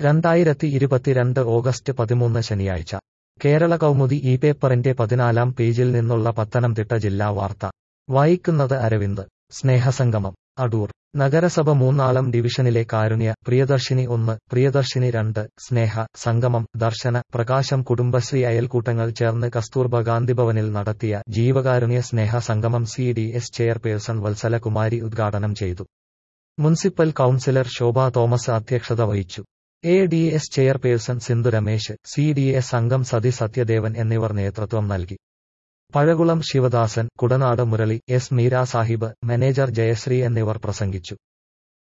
രണ്ടായിരത്തി ഇരുപത്തിരണ്ട് ഓഗസ്റ്റ് പതിമൂന്ന് ശനിയാഴ്ച കേരള കൗമുദി ഈ പേപ്പറിന്റെ പതിനാലാം പേജിൽ നിന്നുള്ള പത്തനംതിട്ട ജില്ലാ വാർത്ത വായിക്കുന്നത് അരവിന്ദ് സ്നേഹസംഗമം അടൂർ നഗരസഭ മൂന്നാളം ഡിവിഷനിലെ കാരുണ്യ പ്രിയദർശിനി ഒന്ന് പ്രിയദർശിനി രണ്ട് സ്നേഹ സംഗമം ദർശന പ്രകാശം കുടുംബശ്രീ അയൽക്കൂട്ടങ്ങൾ ചേർന്ന് കസ്തൂർബ ഗാന്ധിഭവനിൽ നടത്തിയ ജീവകാരുണ്യ സ്നേഹ സംഗമം C D S chairperson Vatsalakumari ഉദ്ഘാടനം ചെയ്തു മുനിസിപ്പൽ കൌൺസിലർ ശോഭ തോമസ് അധ്യക്ഷത വഹിച്ചു A D S chairperson Sindhu Ramesh C D S അംഗം സതി സത്യദേവൻ എന്നിവർ നേതൃത്വം നൽകി പഴകുളം ശിവദാസൻ കുടനാട് മുരളി എസ് മീര സാഹിബ് മാനേജർ ജയശ്രീ എന്നിവർ പ്രസംഗിച്ചു